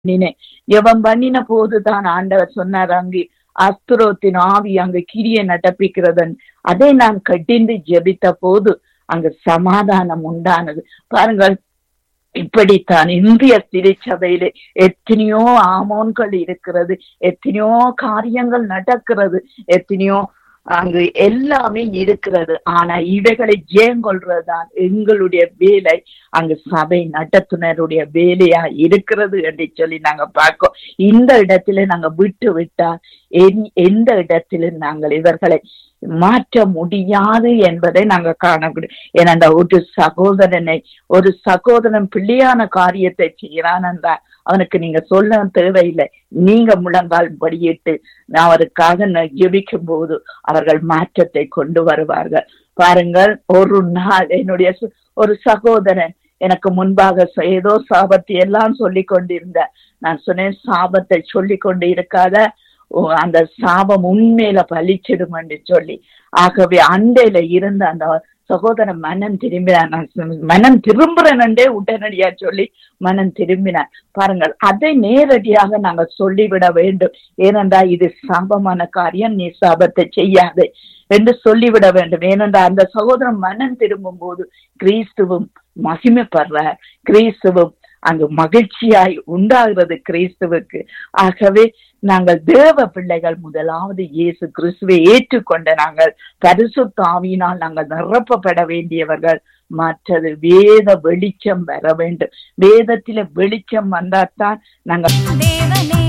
பண்ணினேன் எவன் பண்ணின போதுதான் ஆண்டவர் சொன்னார் அங்கு அஸ்திரோத்தின் ஆவி அங்கு கிரிய நடப்பிக்கிறதன் அதை நான் கட்டிந்து ஜெபித்த போது அங்கு சமாதானம் உண்டானது பாருங்கள் இப்படித்தான் இந்திய திருச்சபையிலே எத்தனையோ ஆமோன்கள் இருக்கிறது எத்தனையோ காரியங்கள் நடக்கிறது எத்தனையோ அங்கு எல்லாமே இருக்கிறது ஆனா இவைகளை ஜெயங்கொள்றதுதான் எங்களுடைய வேலை அங்கு சபை நடத்துனருடைய வேலையா இருக்கிறது என்று சொல்லி நாங்க பார்க்கோம் இந்த இடத்துல நாங்க விட்டு விட்டால் எந்த இடத்திலும் நாங்கள் இவர்களை மாற்ற முடியாது என்பதை நாங்க காணக்கூடிய ஏனென்ற ஒரு சகோதரனை ஒரு சகோதரன் பிள்ளையான காரியத்தை செய்யறான் என்றால் அவனுக்கு நீங்க சொல்ல தேவையில்லை நீங்க முழங்கால் படியிட்டு அவருக்காக ஜெபிக்கும் போது அவர்கள் மாற்றத்தை கொண்டு வருவார்கள் பாருங்கள் ஒரு நாள் என்னுடைய ஒரு சகோதரன் எனக்கு முன்பாக ஏதோ சாபத்தை எல்லாம் சொல்லி கொண்டிருந்த நான் சொன்னேன் சாபத்தை சொல்லி கொண்டு இருக்காத அந்த சாபம் உண்மையில பலிச்சிடும் என்று சொல்லி ஆகவே அண்டையில இருந்த அந்த சகோதரன் மனம் திரும்பினான் மனம் திரும்புறனே உடனடியா சொல்லி மனம் திரும்பினான் பாருங்கள் அதை நேரடியாக நாங்க சொல்லிவிட வேண்டும் ஏனென்றால் இது சாபமான காரியம் நீ சாபத்தை செய்யாது என்று சொல்லிவிட வேண்டும் ஏனென்றால் அந்த சகோதரன் மனம் திரும்பும் போது கிறிஸ்துவும் மகிமைப்படுறார் கிறிஸ்துவும் அங்கு மகிழ்ச்சியாய் உண்டாகிறது கிறிஸ்துவுக்கு ஆகவே நாங்கள் தேவ பிள்ளைகள் முதலாவது இயேசு கிறிஸ்துவை ஏற்றுக்கொண்ட நாங்கள் பரிசு தாவினால் நாங்கள் நிரப்பப்பட வேண்டியவர்கள் மற்றது வேத வெளிச்சம் வர வேண்டும் வேதத்தில வெளிச்சம் வந்தால்தான் நாங்கள் தேவனே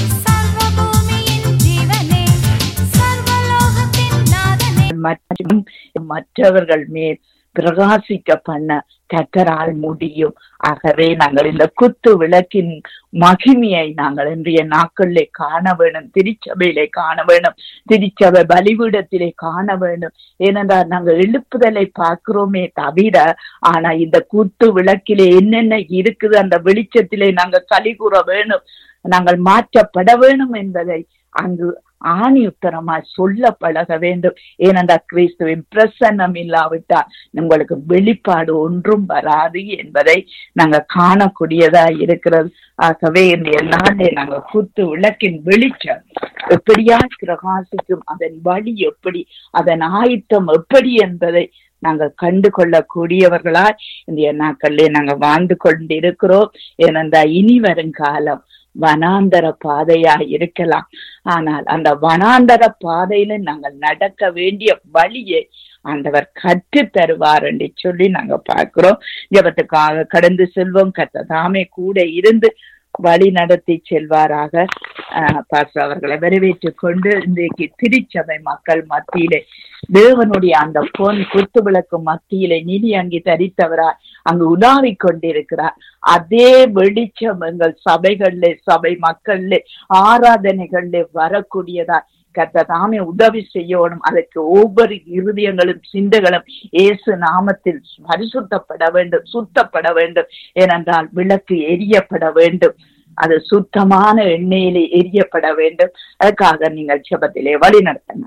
சர்வபூமியின் ஜீவனே சர்வலோகத்தின் நாதனே மற்றும் மற்றவர்கள் மேல் பிரகாசிக்க பண்ண கத்தரால் முடியும் ஆகவே நாங்கள் இந்த குத்து விளக்கின் மகிமையை நாங்கள் இன்றைய நாட்களிலே காண வேணும் திருச்சபையிலே காண வேணும் திருச்சபை பலிபீடத்திலே காண வேணும் ஏனென்றால் நாங்கள் எழுப்புதலை பார்க்கிறோமே தவிர ஆனா இந்த குத்து விளக்கிலே என்னென்ன இருக்குது அந்த வெளிச்சத்திலே நாங்கள் களி கூற வேணும் நாங்கள் மாற்றப்பட வேணும் என்பதை அங்கு ஆணி உத்தரமாய் சொல்ல பழக வேண்டும் ஏனென்றால் கிறிஸ்துவின் பிரசன்னம் இல்லாவிட்டால் உங்களுக்கு வெளிப்பாடு ஒன்றும் வராது என்பதை நாங்க காணக்கூடியதா இருக்கிறது ஆகவே இன்றைய நாளே நாங்க குத்து விளக்கின் வெளிச்சம் எப்படியா பிரகாசிக்கும் அதன் வழி எப்படி அதன் ஆயத்தம் எப்படி என்பதை நாங்கள் கண்டு கொள்ளக்கூடியவர்களாய் இன்றைய நாட்களிலே நாங்க வாழ்ந்து கொண்டிருக்கிறோம் ஏனென்றால் இனி வரும் காலம் வனாந்தர பாதையா இருக்கலாம் ஆனால் அந்த வனாந்தர பாதையில நாங்கள் நடக்க வேண்டிய வழியை ஆண்டவர் கற்று தருவார் என்று சொல்லி நாங்க பார்க்கிறோம் ஜபத்துக்காக கடந்து செல்வோம் கத்த தாமே கூட இருந்து வழி நடத்தி செல்வாராக பாஸ்டர் அவர்களை வரவேற்றுக் கொண்டு இன்றைக்கு திருச்சபை மக்கள் மத்தியிலே தேவனுடைய அந்த பொன் குத்து விளக்கு மத்தியிலே நிதி அங்கி தரித்தவராய் அங்கு உலாவிக் கொண்டிருக்கிறார் அதே வெளிச்சம் எங்கள் சபைகளிலே சபை மக்களிலே ஆராதனைகளிலே வரக்கூடியதாய் கத்த தாமே உதவி செய்யணும் அதற்கு ஒவ்வொரு இருதயங்களும் சிந்தைகளும் இயேசு நாமத்தில் பரிசுத்தப்பட வேண்டும் சுத்தப்பட வேண்டும் ஏனென்றால் விளக்கு எரியப்பட வேண்டும் அது சுத்தமான எண்ணெயிலே எரியப்பட வேண்டும் அதுக்காக நீங்கள் செபத்திலே வழி நடத்தணும்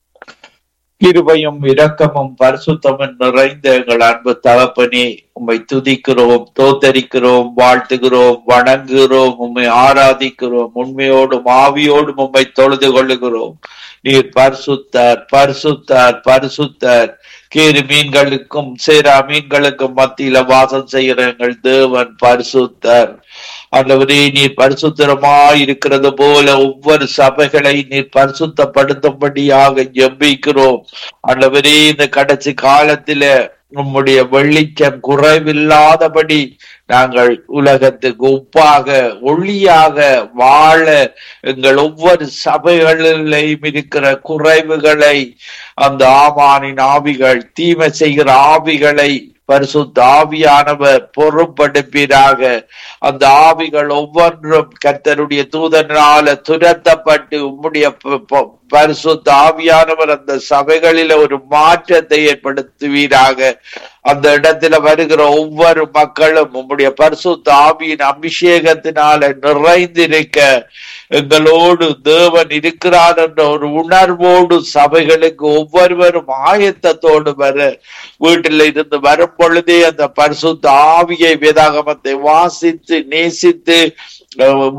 கிருபையும் இரக்கமும் பரிசுத்தமும் நிறைந்த எங்கள் அன்பு தகப்பனே உம்மை துதிக்கிறோம் தோத்தரிக்கிறோம் வாழ்த்துகிறோம் வணங்குகிறோம் உம்மை ஆராதிக்கிறோம் உண்மையோடும் ஆவியோடும் உம்மை தொழுது கொள்ளுகிறோம் நீர் பரிசுத்தார் பரிசுத்தார் பரிசுத்தார் கீறு மீன்களுக்கும் சேரா மீன்களுக்கும் மத்தியில வாசம் செய்கிற எங்கள் தேவன் பரிசுத்தார் ஆண்டவரே நீர் பரிசுத்தரமாய் இருக்கிறது போல ஒவ்வொரு சபைகளை நீர் பரிசுத்தப்படுத்தும்படியாக ஜெபிக்கிறோம் ஆண்டவரே இந்த கடைசி காலத்தில நம்முடைய வெளிச்சம் குறைவில்லாதபடி நாங்கள் உலகத்துக்கு உப்பாக ஒளியாக வாழ எங்கள் ஒவ்வொரு சபைகளிலையும் இருக்கிற குறைவுகளை அந்த ஆமானின் ஆவிகள் தீமை செய்கிற ஆவிகளை பரிசுத்த ஆவியானவர் பொறுப்படுப்பீராக அந்த ஆவிகள் ஒவ்வொன்றும் கர்த்தருடைய தூதனால துரத்தப்பட்டு உம்முடைய பரிசுத்த ஆவியானவர் அந்த சபைகளில ஒரு மாற்றத்தை ஏற்படுத்துவீராக அந்த இடத்துல வருகிற ஒவ்வொரு மக்களும் உம்முடைய பரிசுத்த ஆவியின் அபிஷேகத்தினால நிறைந்திருக்க எங்களோடு தேவன் இருக்கிறார் என்ற ஒரு உணர்வோடு சபைகளுக்கு ஒவ்வொருவரும் ஆயத்தத்தோடு வர வீட்டில் இருந்து வரும் பொழுதே அந்த பரிசுத்த ஆவியை வேதாகமத்தை வாசித்து நேசித்து அஹ்,